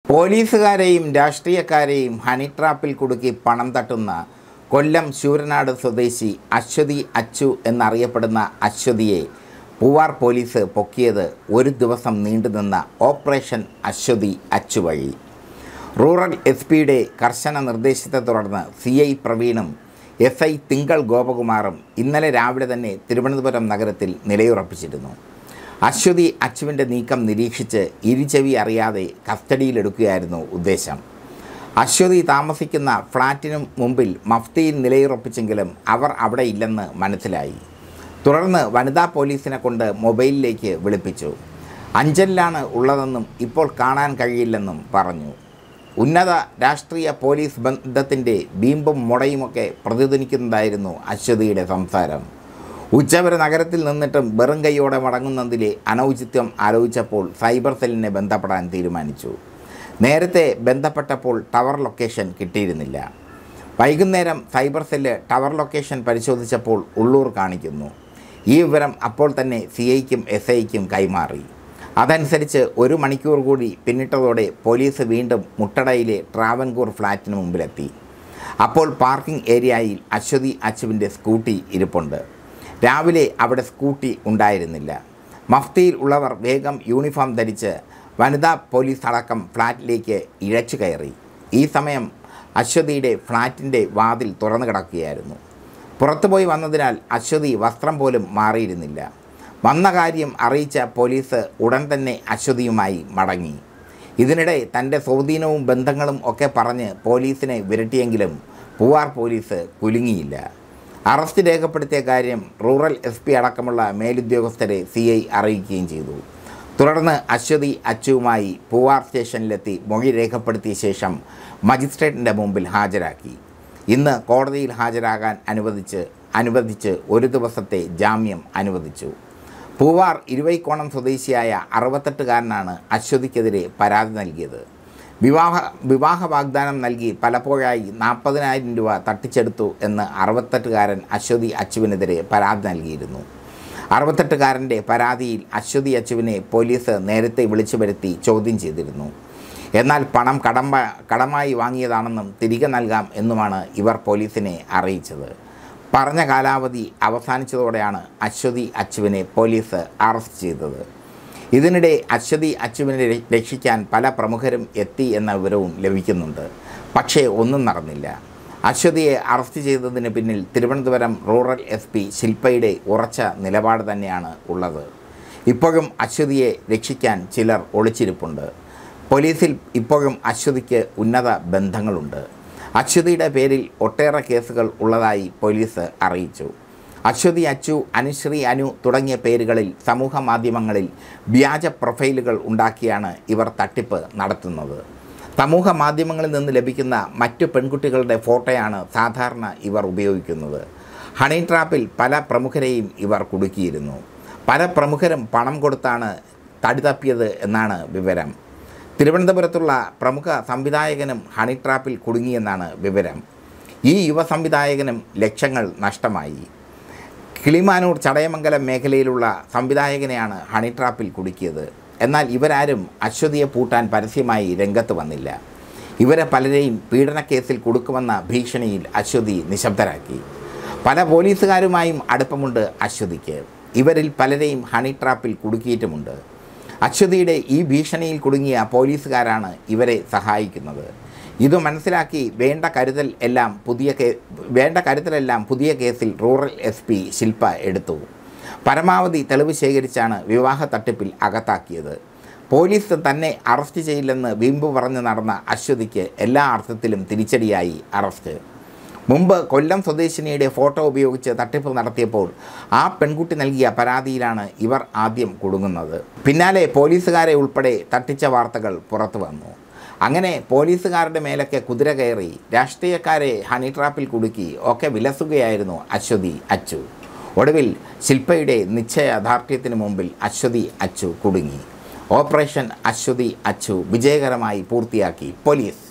പോലീസുകാരെയും രാഷ്ട്രീയക്കാരെയും honey ട്രാപ്പിൽ കുടുക്കി പണം തട്ടുന്ന കൊല്ലം ശൂരനാട് സ്വദേശി അശ്വതി അച്ചു എന്നറിയപ്പെടുന്ന അശ്വതിയെ പൂവാർ പോലീസ് പൊക്കിയത് ഒരു ദിവസം നീണ്ടുനിന്ന ഓപ്പറേഷൻ അശ്വതി അച്ചു വഴി റൂറൽ എസ് പിയുടെ കർശന നിർദ്ദേശത്തെ തുടർന്ന് സി ഐ പ്രവീണും എസ് ഐ തിങ്കൾ ഗോപകുമാറും ഇന്നലെ രാവിലെ തന്നെ തിരുവനന്തപുരം നഗരത്തിൽ നിലയുറപ്പിച്ചിരുന്നു അശ്വതി അച്ചുവിൻ്റെ നീക്കം നിരീക്ഷിച്ച് ഇരുചെവി അറിയാതെ കസ്റ്റഡിയിലെടുക്കുകയായിരുന്നു ഉദ്ദേശം അശ്വതി താമസിക്കുന്ന ഫ്ളാറ്റിനു മുമ്പിൽ മഫ്തിയിൽ നിലയുറപ്പിച്ചെങ്കിലും അവർ അവിടെ ഇല്ലെന്ന് മനസ്സിലായി തുടർന്ന് വനിതാ പോലീസിനെ കൊണ്ട് മൊബൈലിലേക്ക് വിളിപ്പിച്ചു അഞ്ചലിലാണ് ഉള്ളതെന്നും ഇപ്പോൾ കാണാൻ കഴിയില്ലെന്നും പറഞ്ഞു ഉന്നത രാഷ്ട്രീയ പോലീസ് ബന്ധത്തിൻ്റെ ബീമ്പും മുടയുമൊക്കെ പ്രതിധ്വനിക്കുന്നതായിരുന്നു അശ്വതിയുടെ സംസാരം ഉച്ചവരെ നഗരത്തിൽ നിന്നിട്ടും വെറും കൈയോടെ മടങ്ങുന്നതിലെ അനൗചിത്യം ആലോചിച്ചപ്പോൾ സൈബർ സെല്ലിനെ ബന്ധപ്പെടാൻ തീരുമാനിച്ചു നേരത്തെ ബന്ധപ്പെട്ടപ്പോൾ ടവർ ലൊക്കേഷൻ കിട്ടിയിരുന്നില്ല വൈകുന്നേരം സൈബർ സെല്ല് ടവർ ലൊക്കേഷൻ പരിശോധിച്ചപ്പോൾ ഉള്ളൂർ കാണിക്കുന്നു ഈ വിവരം അപ്പോൾ തന്നെ സി ഐക്കും എസ് ഐക്കും കൈമാറി അതനുസരിച്ച് ഒരു മണിക്കൂർ കൂടി പിന്നിട്ടതോടെ പോലീസ് വീണ്ടും മുട്ടടയിലെ ട്രാവൻകൂർ ഫ്ലാറ്റിന് മുമ്പിലെത്തി അപ്പോൾ പാർക്കിംഗ് ഏരിയയിൽ അശ്വതി അച്ചുവിൻ്റെ സ്കൂട്ടി ഇരിപ്പുണ്ട് രാവിലെ അവിടെ സ്കൂട്ടി ഉണ്ടായിരുന്നില്ല മഫ്തിയിൽ ഉള്ളവർ വേഗം യൂണിഫോം ധരിച്ച് വനിതാ പോലീസ് അടക്കം ഫ്ലാറ്റിലേക്ക് ഇഴച്ചു കയറി ഈ സമയം അശ്വതിയുടെ ഫ്ലാറ്റിൻ്റെ വാതിൽ തുറന്നു കിടക്കുകയായിരുന്നു പുറത്തുപോയി വന്നതിനാൽ അശ്വതി വസ്ത്രം പോലും മാറിയിരുന്നില്ല വന്ന കാര്യം അറിയിച്ച പോലീസ് ഉടൻ തന്നെ അശ്വതിയുമായി മടങ്ങി ഇതിനിടെ തൻ്റെ സ്വാധീനവും ബന്ധങ്ങളും ഒക്കെ പറഞ്ഞ് പോലീസിനെ വിരട്ടിയെങ്കിലും പൂവാർ പോലീസ് കുലുങ്ങിയില്ല അറസ്റ്റ് രേഖപ്പെടുത്തിയ കാര്യം റൂറൽ എസ് പി അടക്കമുള്ള മേലുദ്യോഗസ്ഥരെ സി ഐ അറിയിക്കുകയും ചെയ്തു തുടർന്ന് അശ്വതി അച്ചുവുമായി പൂവാർ സ്റ്റേഷനിലെത്തി മൊഴി രേഖപ്പെടുത്തിയ ശേഷം മജിസ്ട്രേറ്റിൻ്റെ മുമ്പിൽ ഹാജരാക്കി ഇന്ന് കോടതിയിൽ ഹാജരാകാൻ അനുവദിച്ച് അനുവദിച്ച് ഒരു ദിവസത്തെ ജാമ്യം അനുവദിച്ചു പൂവാർ ഇരുവൈക്കോണം സ്വദേശിയായ അറുപത്തെട്ടുകാരനാണ് അശ്വതിക്കെതിരെ പരാതി നൽകിയത് വിവാഹ വിവാഹ വാഗ്ദാനം നൽകി പലപ്പോഴായി നാൽപ്പതിനായിരം രൂപ തട്ടിച്ചെടുത്തു എന്ന് അറുപത്തെട്ടുകാരൻ അശ്വതി അച്ചുവിനെതിരെ പരാതി നൽകിയിരുന്നു അറുപത്തെട്ടുകാരൻ്റെ പരാതിയിൽ അശ്വതി അച്ചുവിനെ പോലീസ് നേരത്തെ വിളിച്ചു വരുത്തി ചോദ്യം ചെയ്തിരുന്നു എന്നാൽ പണം കടമ്പ കടമായി വാങ്ങിയതാണെന്നും തിരികെ നൽകാം എന്നുമാണ് ഇവർ പോലീസിനെ അറിയിച്ചത് പറഞ്ഞ കാലാവധി അവസാനിച്ചതോടെയാണ് അശ്വതി അച്ചുവിനെ പോലീസ് അറസ്റ്റ് ചെയ്തത് ഇതിനിടെ അശ്വതി അച്ചുവിനെ ര- രക്ഷിക്കാൻ പല പ്രമുഖരും എത്തി എന്ന വിവരവും ലഭിക്കുന്നുണ്ട് പക്ഷേ ഒന്നും നടന്നില്ല അശ്വതിയെ അറസ്റ്റ് ചെയ്തതിന് പിന്നിൽ തിരുവനന്തപുരം റൂറൽ എസ് പി ശില്പയുടെ ഉറച്ച നിലപാട് തന്നെയാണ് ഉള്ളത് ഇപ്പോഴും അശ്വതിയെ രക്ഷിക്കാൻ ചിലർ ഒളിച്ചിരിപ്പുണ്ട് പോലീസിൽ ഇപ്പോഴും അശ്വതിക്ക് ഉന്നത ബന്ധങ്ങളുണ്ട് അശ്വതിയുടെ പേരിൽ ഒട്ടേറെ കേസുകൾ ഉള്ളതായി പോലീസ് അറിയിച്ചു അശ്വതി അച്ചു അനുശ്രീ അനു തുടങ്ങിയ പേരുകളിൽ സമൂഹ മാധ്യമങ്ങളിൽ വ്യാജ പ്രൊഫൈലുകൾ ഉണ്ടാക്കിയാണ് ഇവർ തട്ടിപ്പ് നടത്തുന്നത് സമൂഹ മാധ്യമങ്ങളിൽ നിന്ന് ലഭിക്കുന്ന മറ്റു പെൺകുട്ടികളുടെ ഫോട്ടോയാണ് സാധാരണ ഇവർ ഉപയോഗിക്കുന്നത് ഹണി ട്രാപ്പിൽ പല പ്രമുഖരെയും ഇവർ കുടുക്കിയിരുന്നു പല പ്രമുഖരും പണം കൊടുത്താണ് തടി തപ്പിയത് എന്നാണ് വിവരം തിരുവനന്തപുരത്തുള്ള പ്രമുഖ സംവിധായകനും ഹണി ട്രാപ്പിൽ കുടുങ്ങിയെന്നാണ് വിവരം ഈ യുവ സംവിധായകനും ലക്ഷങ്ങൾ നഷ്ടമായി കിളിമാനൂർ ചടയമംഗലം മേഖലയിലുള്ള സംവിധായകനെയാണ് ഹണി ട്രാപ്പിൽ കുടുക്കിയത് എന്നാൽ ഇവരാരും അശ്വതിയെ പൂട്ടാൻ പരസ്യമായി രംഗത്ത് വന്നില്ല ഇവരെ പലരെയും പീഡനക്കേസിൽ കൊടുക്കുമെന്ന ഭീഷണിയിൽ അശ്വതി നിശബ്ദരാക്കി പല പോലീസുകാരുമായും അടുപ്പമുണ്ട് അശ്വതിക്ക് ഇവരിൽ പലരെയും ഹണി ട്രാപ്പിൽ കുടുക്കിയിട്ടുമുണ്ട് അശ്വതിയുടെ ഈ ഭീഷണിയിൽ കുടുങ്ങിയ പോലീസുകാരാണ് ഇവരെ സഹായിക്കുന്നത് ഇത് മനസ്സിലാക്കി വേണ്ട കരുതൽ എല്ലാം പുതിയ കേ വേണ്ട കരുതലെല്ലാം പുതിയ കേസിൽ റൂറൽ എസ് പി ശില്പ എടുത്തു പരമാവധി തെളിവ് ശേഖരിച്ചാണ് വിവാഹ തട്ടിപ്പിൽ അകത്താക്കിയത് പോലീസ് തന്നെ അറസ്റ്റ് ചെയ്യില്ലെന്ന് വീമ്പ് പറഞ്ഞ് നടന്ന അശ്വതിക്ക് എല്ലാ അർത്ഥത്തിലും തിരിച്ചടിയായി അറസ്റ്റ് മുമ്പ് കൊല്ലം സ്വദേശിനിയുടെ ഫോട്ടോ ഉപയോഗിച്ച് തട്ടിപ്പ് നടത്തിയപ്പോൾ ആ പെൺകുട്ടി നൽകിയ പരാതിയിലാണ് ഇവർ ആദ്യം കുടുങ്ങുന്നത് പിന്നാലെ പോലീസുകാരെ ഉൾപ്പെടെ തട്ടിച്ച വാർത്തകൾ പുറത്തു വന്നു അങ്ങനെ പോലീസുകാരുടെ മേലൊക്കെ കുതിര കയറി രാഷ്ട്രീയക്കാരെ ഹണി ട്രാപ്പിൽ കുടുക്കി ഒക്കെ വിലസുകയായിരുന്നു അശ്വതി അച്ചു ഒടുവിൽ ശില്പയുടെ നിശ്ചയദാർഢ്യത്തിന് മുമ്പിൽ അശ്വതി അച്ചു കുടുങ്ങി ഓപ്പറേഷൻ അശ്വതി അച്ചു വിജയകരമായി പൂർത്തിയാക്കി പോലീസ്